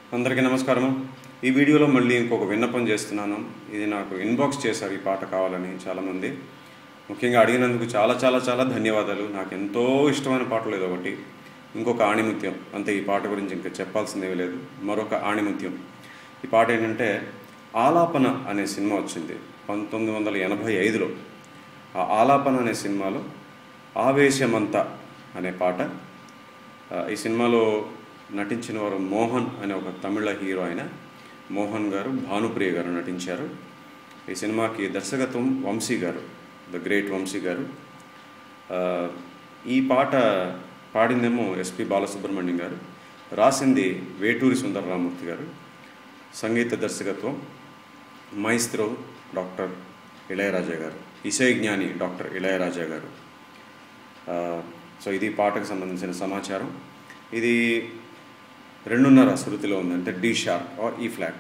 అందరికీ నమస్కారము ఈ వీడియోలో మళ్ళీ ఇంకొక విన్నపం చేస్తున్నాను ఇది నాకు ఇన్బాక్స్ చేశారు ఈ పాట కావాలని చాలామంది ముఖ్యంగా అడిగినందుకు చాలా చాలా చాలా ధన్యవాదాలు నాకు ఎంతో ఇష్టమైన పాటలు ఇది ఒకటి ఇంకొక ఆణిముత్యం అంతే ఈ పాట గురించి ఇంకా చెప్పాల్సిందేమీ లేదు మరొక ఆణిముత్యం ఈ పాట ఏంటంటే ఆలాపన అనే సినిమా వచ్చింది పంతొమ్మిది వందల ఎనభై ఐదులో ఆ ఆలాపన అనే సినిమాలో ఆవేశమంతా అనే పాట ఆ, ఈ సినిమాలో నటించిన వారు మోహన్ అనే ఒక తమిళ హీరో ఆయన మోహన్ గారు భానుప్రియ గారు నటించారు ఈ సినిమాకి దర్శకత్వం వంశీ గారు ద గ్రేట్ వంశీ గారు ఆ, ఈ పాట పాడిందేమో ఎస్పి బాలసుబ్రహ్మణ్యం గారు రాసింది వేటూరి సుందరరామూర్తి గారు సంగీత దర్శకత్వం మైస్త్రో డాక్టర్ ఇళయరాజా గారు ఇసై జ్ఞాని డాక్టర్ ఇళయరాజా గారు ఆ, సో ఇది పాటకు సంబంధించిన సమాచారం ఇది రెండున్నర శృతిలో ఉంది అంటే D sharp or E flat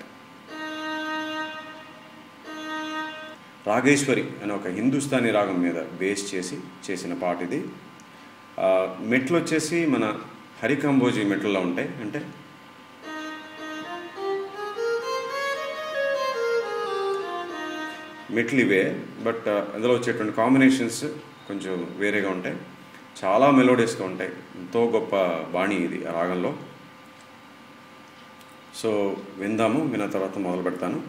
Rageshwari అనే ఒక హిందుస్థానీ రాగం మీద బేస్ చేసి చేసిన పాట ఇది ఆ, మెట్లు వచ్చేసి మన హరికంబోజీ మెట్లలో ఉంటాయి అంటే మెట్లు ఇవే బట్ అందులో వచ్చేటువంటి కాంబినేషన్స్ కొంచెం వేరేగా ఉంటాయి చాలా మెలోడియస్గా ఉంటాయి ఎంతో గొప్ప బాణి ఇది ఆ రాగంలో సో విందాము విన్న తర్వాత మొదలు పెడతాను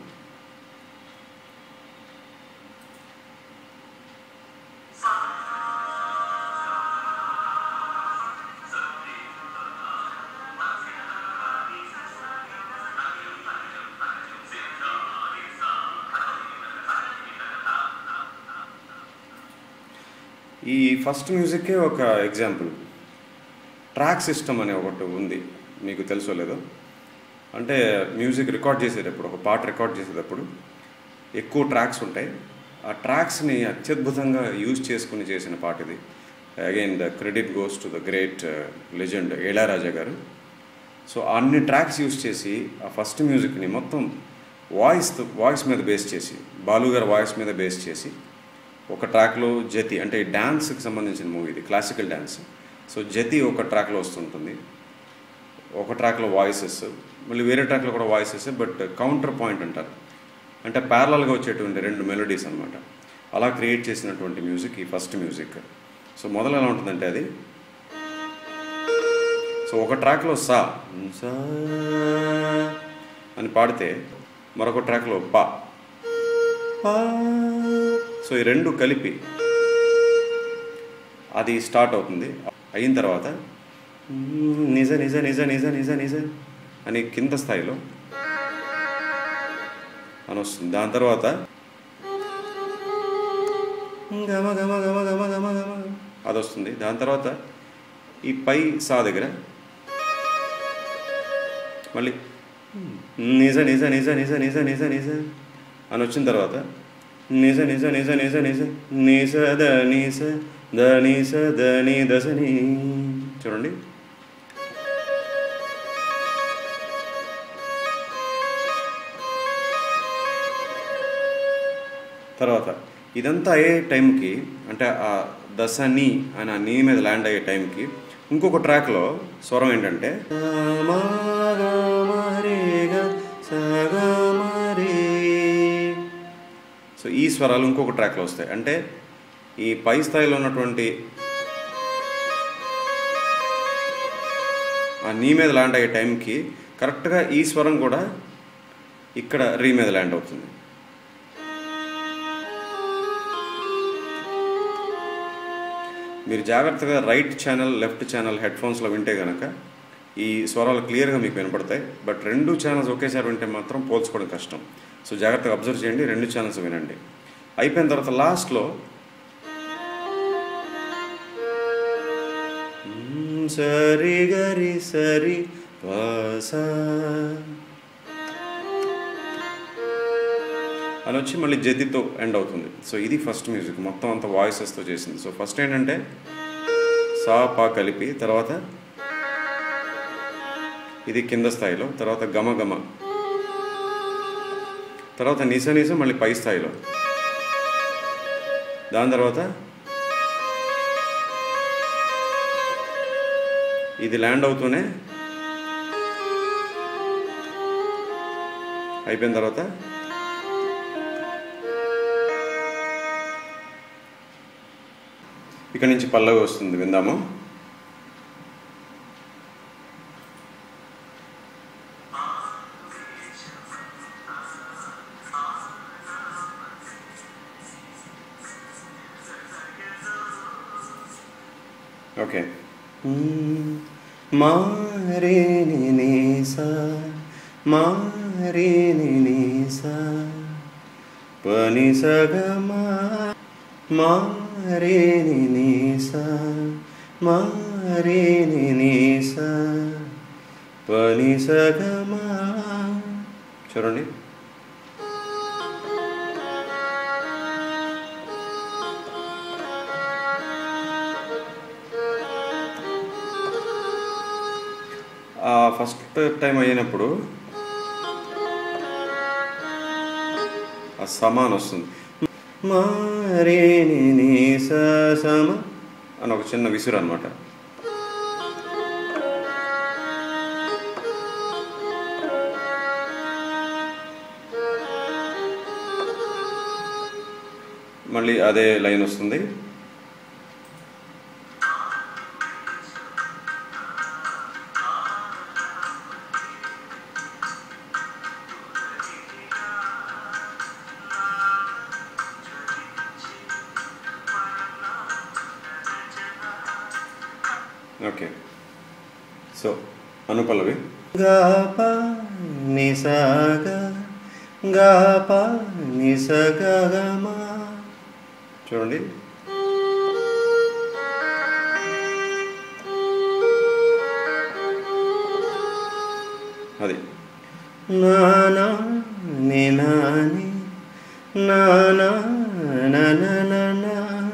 ఈ ఫస్ట్ మ్యూజిక్కే ఒక ఎగ్జాంపుల్ ట్రాక్ సిస్టమ్ అనే ఒకటి ఉంది మీకు తెలుసో లేదో అంటే మ్యూజిక్ రికార్డ్ చేసేటప్పుడు ఒక పాట రికార్డ్ చేసేటప్పుడు ఎక్కువ ట్రాక్స్ ఉంటాయి ఆ ట్రాక్స్ని అత్యద్భుతంగా యూజ్ చేసుకుని చేసిన పాట ఇది again the credit goes to the great legend Ilaiyaraaja garu so అన్ని ట్రాక్స్ యూజ్ చేసి ఆ ఫస్ట్ మ్యూజిక్ని మొత్తం వాయిస్ వాయిస్ మీద బేస్ చేసి బాలు గారి వాయిస్ మీద బేస్ చేసి ఒక ట్రాక్లో జతి అంటే డ్యాన్స్కి సంబంధించిన మూవీ ఇది క్లాసికల్ డ్యాన్స్ సో జతి ఒక ట్రాక్లో వస్తుంటుంది ఒక ట్రాక్లో వాయిసెస్ మళ్ళీ వేరే ట్రాక్లో కూడా వాయిసెస్ బట్ కౌంటర్ పాయింట్ అంటారు అంటే ప్యారలల్గా వచ్చేటువంటి రెండు మెలోడీస్ అనమాట అలా క్రియేట్ చేసినటువంటి మ్యూజిక్ ఈ ఫస్ట్ మ్యూజిక్ సో మొదలు ఎలా ఉంటుందంటే అది సో ఒక ట్రాక్లో సా సా అని పాడితే మరొక ట్రాక్లో పా పా సో ఈ రెండు కలిపి అది స్టార్ట్ అవుతుంది అయిన తర్వాత నిజ నిజ నిజ నిజ నిజ నిజ అని కింద స్థాయిలో అని వస్తుంది దాని తర్వాత గమ గమ గమ గమ గమ గమ అది వస్తుంది దాని తర్వాత ఈ పై సా దగ్గర మళ్ళీ నిజ నిజ నిజ నిజ నిజ నిజ నిజ అని వచ్చిన తర్వాత నిజ నిజ నిజ నిజ నిజ నిజ ద నిజ ద నిజ ద ని దశ ని చూడండి తర్వాత ఇదంతా అయ్యే టైంకి అంటే ఆ దశ ని అని ఆ నీ మీద ల్యాండ్ అయ్యే టైంకి ఇంకొక ట్రాక్లో స్వరం ఏంటంటే సో ఈ స్వరాలు ఇంకొక ట్రాక్లో వస్తాయి అంటే ఈ పై స్థాయిలో ఉన్నటువంటి ఆ నీ మీద ల్యాండ్ అయ్యే టైంకి కరెక్ట్గా ఈ స్వరం కూడా ఇక్కడ రీ మీద ల్యాండ్ అవుతుంది మీరు జాగ్రత్తగా రైట్ ఛానల్ లెఫ్ట్ ఛానల్ హెడ్ ఫోన్స్లో వింటే కనుక ఈ స్వరాలు క్లియర్గా మీకు వినపడతాయి బట్ రెండు ఛానల్స్ ఒకేసారి వింటే మాత్రం పోల్చుకోవడం కష్టం సో జాగ్రత్తగా అబ్జర్వ్ చేయండి రెండు ఛానల్స్ వినండి అయిపోయిన తర్వాత లాస్ట్లో సరి గరి సరి పాసా అని వచ్చి మళ్ళీ జతితో ఎండ్ అవుతుంది సో ఇది ఫస్ట్ మ్యూజిక్ మొత్తం అంతా వాయిసెస్తో చేసింది సో ఫస్ట్ ఏంటంటే సా పా కలిపి తర్వాత ఇది కింద స్థాయిలో తర్వాత గమ గమ తర్వాత నిస నిస మళ్ళీ పై స్థాయిలో దాని తర్వాత ఇది ల్యాండ్ అవుతూనే అయిపోయిన తర్వాత ఇక్కడ నుంచి పల్లవి వస్తుంది విందాము ఓకే మారే నిసా మారే నిసా పని సగమా మారే నిసా మారే నిసా పని సగమా చూడండి ఫస్ట్ టైం అయినప్పుడు ఆ సమాన్ వస్తుంది మారే ని స సమ అని ఒక చిన్న విసురు అనమాట మళ్ళీ అదే లైన్ వస్తుంది ఓకే సో అనుపల్లవి గాప నిసగ గాప నిసగమా చూడండి అది నానా నినాని నానా నా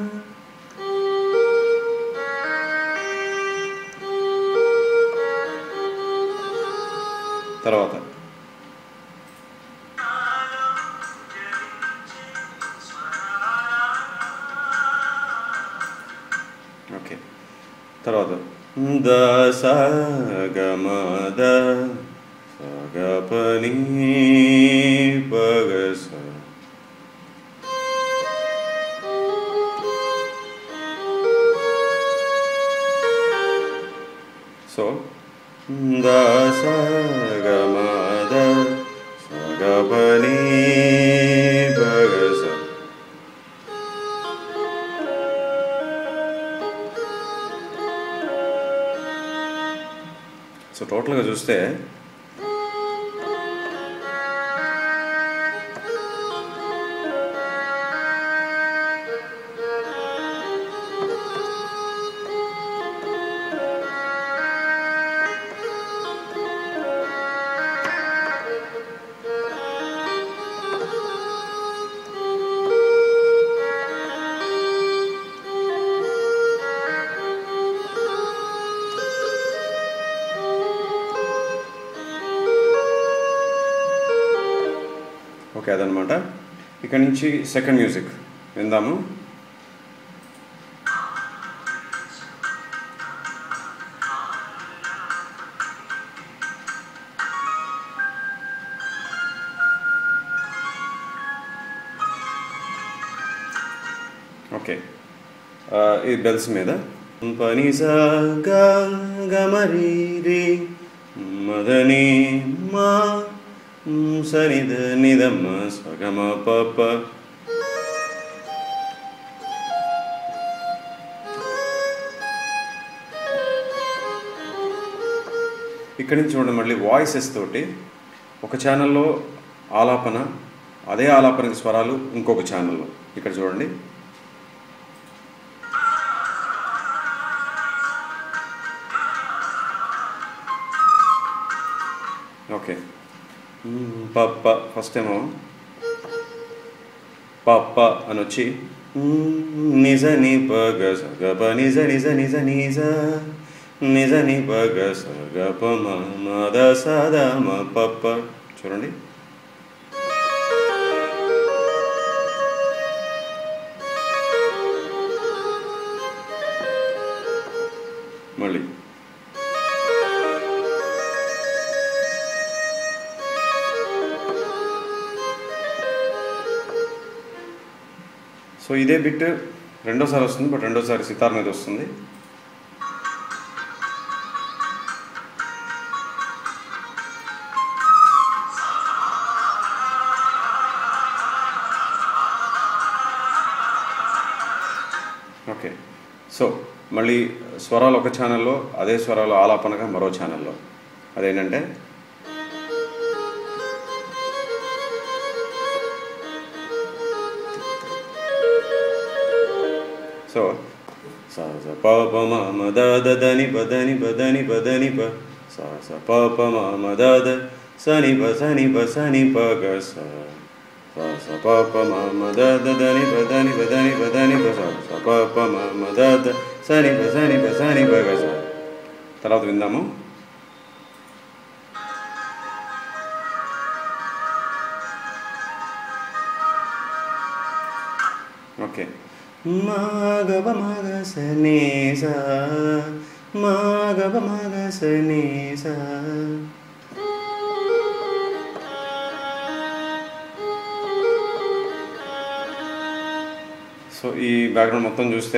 తర్వాత ఓకే తర్వాత దస గమద సగపని పగస సో దస గమద సగపని పగస సో టోటల్గా చూస్తే ఓకే అదనమాట ఇక్కడ నుంచి సెకండ్ మ్యూజిక్ విందాము ఓకే ఆ, ఇది బెల్స్ మీద పని సా గా గమరి రి మదని మా మ్, సనిద నిదమ్మ సగమ పప ఇక్కడి నుంచి చూడండి మళ్ళీ వాయిసెస్ తోటి ఒక ఛానల్లో ఆలాపన అదే ఆలాపనకి స్వరాలు ఇంకొక ఛానల్లో ఇక్కడ చూడండి ఓకే మ్మ్, పప్ప ఫస్ట్ ఏమో పప్ప అని వచ్చి మ్మ్, నిజ ని పగ స గ ప నిజ నిజ నిజ నిజ నిజ ని పగ స గ ప మ మ ద స ద మ పప్ప చూడండి మళ్ళీ సో ఇదే బిట్ రెండోసారి వస్తుంది బట్ రెండోసారి సితార్ మీద వస్తుంది ఓకే సో మళ్ళీ స్వరాలు ఒక ఛానల్లో అదే స్వరాలు ఆలాపనగా మరో ఛానల్లో అదేంటంటే సో స స ప ప మ మ ద ద ద ని ప ద ని ప ద ని ప ద ని ప స స ప ప మ మ ద ద స ని ప స ని ప స ని ప గ స స స ప ప మ మ ద ద ద ని ప ద ని ప ద ని ప ద ని ప స స ప ప మ మ ద ద స ని ప స ని ప స ని ప గ స తర్వాత విందాము ఓకే మాగవ మగ సనేస మాగవ మగ సనేస సో ఈ బ్యాక్గ్రౌండ్ మొత్తం చూస్తే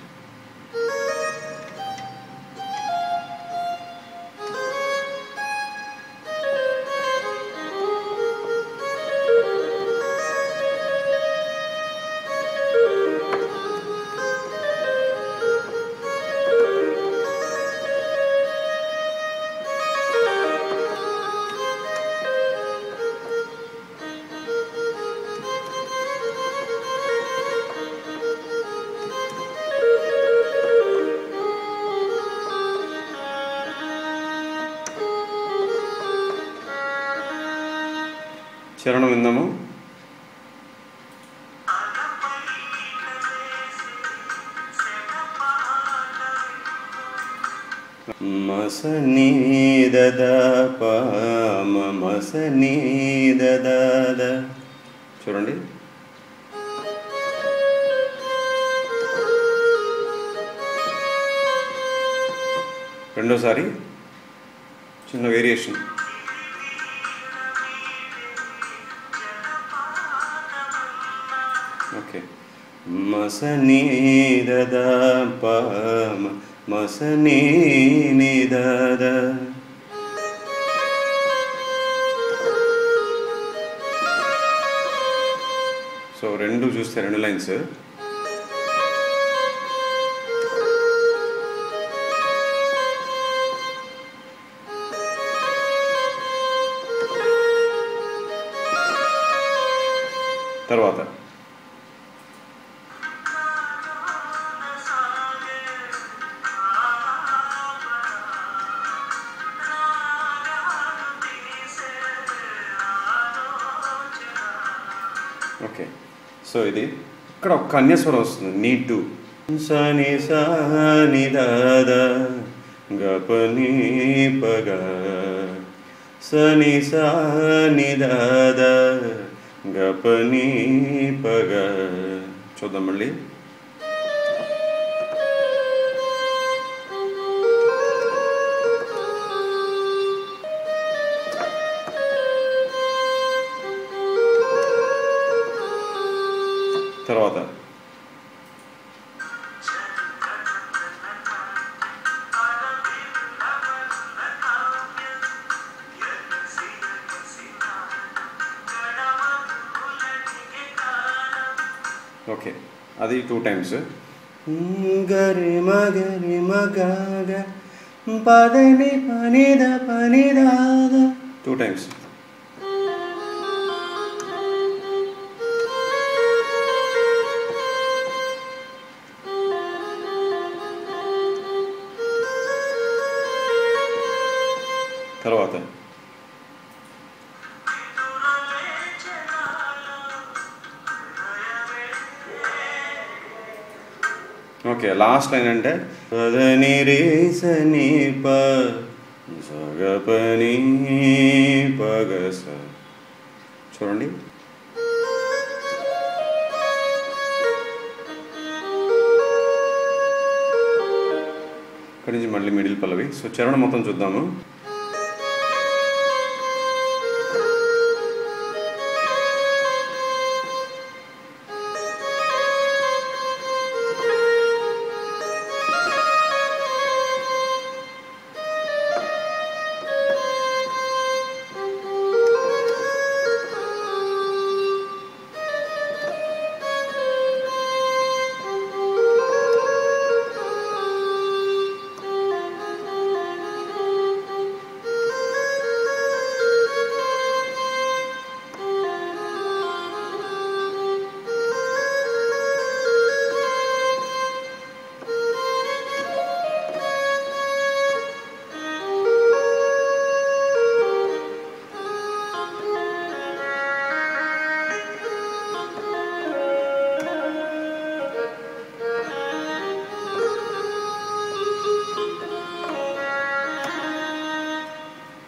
చరణం విందాము మసనీ దద పమ మసనీ దద చూడండి రెండోసారి చిన్న వేరియేషన్ ఓకే మసనీ దద పమ మసనీ నిదద సో రెండు చూస్తే రెండు లైన్స్ తర్వాత ఓకే సో ఇది ఇక్కడ ఒక కన్యాస్వరం వస్తుంది నీట్ టు సని సని దాద గపని పగ సని సని దాద గపని పగ చూద్దాం మళ్ళీ తర్వాత ఓకే అది టూ టైమ్స్ గరి మగరి మగ పదని పనిద పనిదాద టూ టైమ్స్ తర్వాత ఓకే లాస్ట్ లైన్ అంటే పదని రే సని ప సగపని పగస చూడండి ఇక్కడి నుంచి మళ్ళీ మిడిల్ పల్లవి సో చరణం మొత్తం చూద్దాము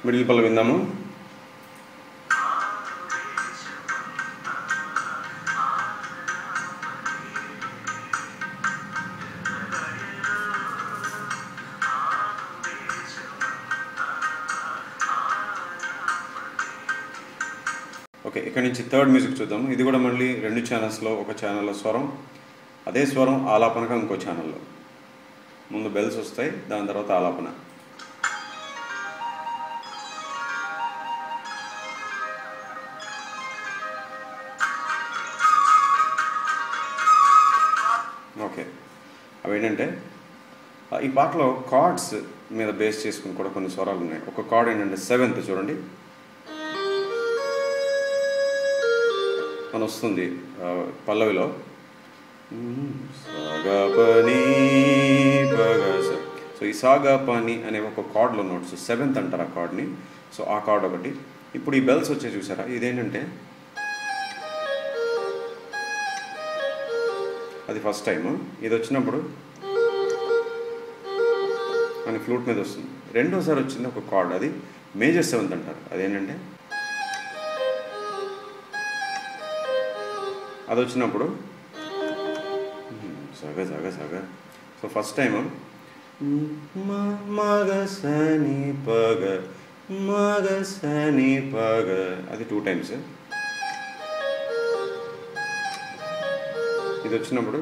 మిడిల్ పల్ల విందాము ఓకే ఇక్కడ నుంచి థర్డ్ మ్యూజిక్ చూద్దాము ఇది కూడా మళ్ళీ రెండు ఛానల్స్లో ఒక ఛానల్లో స్వరం అదే స్వరం ఆలాపనగా ఇంకో ఛానల్లో ముందు బెల్స్ వస్తాయి దాని తర్వాత ఆలాపన ఓకే అవి ఏంటంటే ఆ, ఈ పాటలో కార్డ్స్ మీద బేస్ చేసుకుని కూడా కొన్ని స్వరాలు ఉన్నాయి ఒక కార్డ్ ఏంటంటే సెవెంత్ చూడండి మన వస్తుంది ఆ, పల్లవిలో సాగాపని పగస సో ఈ సాగాపని అనే ఒక కార్డ్లో నోట్స్ సెవెంత్ అంటారు ఆ కార్డ్ని సో ఆ కార్డ్ ఒకటి ఇప్పుడు ఈ బెల్స్ వచ్చే చూసారా ఇదేంటంటే అది ఫస్ట్ టైం ఇది వచ్చినప్పుడు అని ఫ్లూట్ మీద వస్తుంది రెండోసారి వచ్చింది ఒక కార్డ్ అది మేజర్ సెవెంత్ అంటారు అదేంటంటే అది వచ్చినప్పుడు సగ సగ సగ సో ఫస్ట్ టైం మగ సని పగ మగ సని పగ అది టూ టైమ్స్ ఇది వచ్చినప్పుడు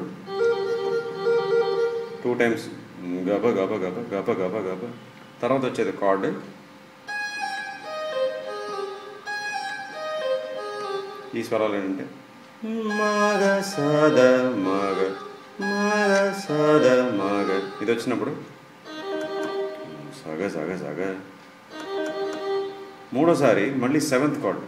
టూ టైమ్స్ గబ గబ గబ గబ గబ గబ తర్వాత వచ్చేది కార్డ్ ఈ స్వరాలు ఏంటంటే మగ సద మగ మగ సద మగ ఇది వచ్చినప్పుడు సగ సగ సగ మూడోసారి మళ్ళీ సెవెంత్ కార్డ్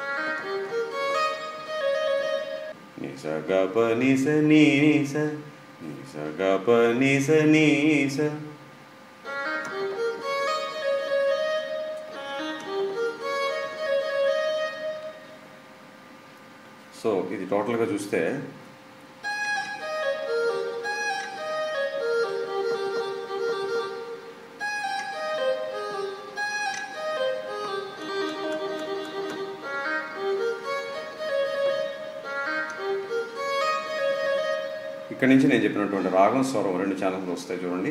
నిస గప నిస నీస నిస గప నిస నీస సో ఇది టోటల్గా చూస్తే ఇక్కడ నుంచి నేను చెప్పినటువంటి రాగం స్వరం రెండు ఛానల్స్ వస్తాయి చూడండి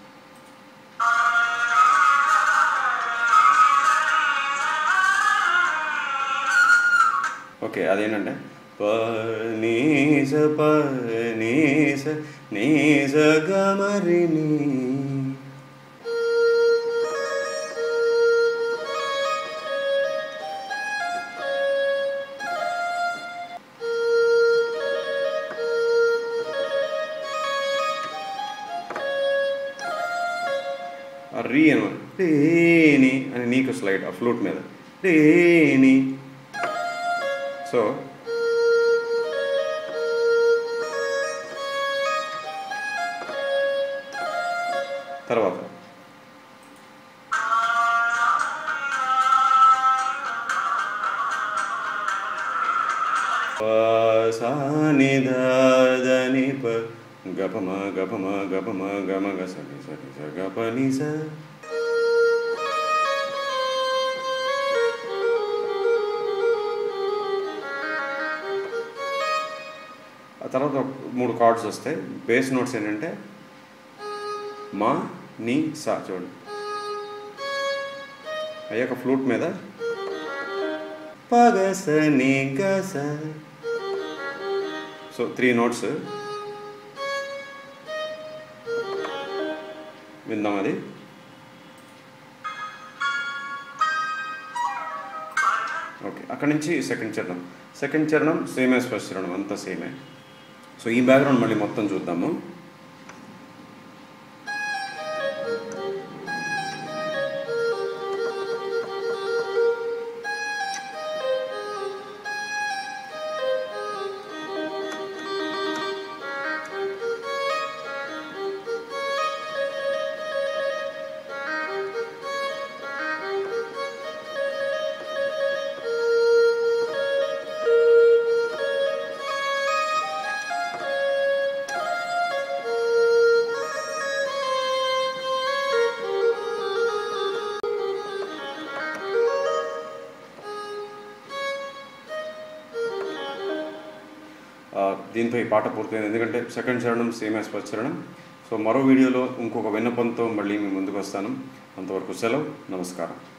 ఓకే అదేంటంటే పనీస పనీస నీస గమరిని ఆ రీ అనమాట రేని అని నీకు స్లైడ్ ఆ ఫ్లూట్ మీద రేని సో తర్వాత సాని దని ప గపమ గపమ గపమ గమ గ సని సని స గప ని స ఆ తర్వాత ఒక మూడు కార్డ్స్ వస్తాయి బేస్ నోట్స్ ఏంటంటే మా ని సా చూడండి అయ్యాక ఫ్లూట్ మీద పగస ని గస సో త్రీ నోట్స్ విందాం అది ఓకే అక్కడి నుంచి సెకండ్ చరణం సెకండ్ చరణం సేమే ఫస్ట్ చరణం అంతా సేమే సో ఈ బ్యాక్గ్రౌండ్ మళ్ళీ మొత్తం చూద్దాము ఆ, దీంతో ఈ పాట పూర్తయింది ఎందుకంటే సెకండ్ చరణం సేమ్ యాజ్ ఫస్ట్ చరణం సో మరో వీడియోలో ఇంకొక విన్నపంతో మళ్ళీ మీ ముందుకు వస్తాను అంతవరకు సెలవు నమస్కారం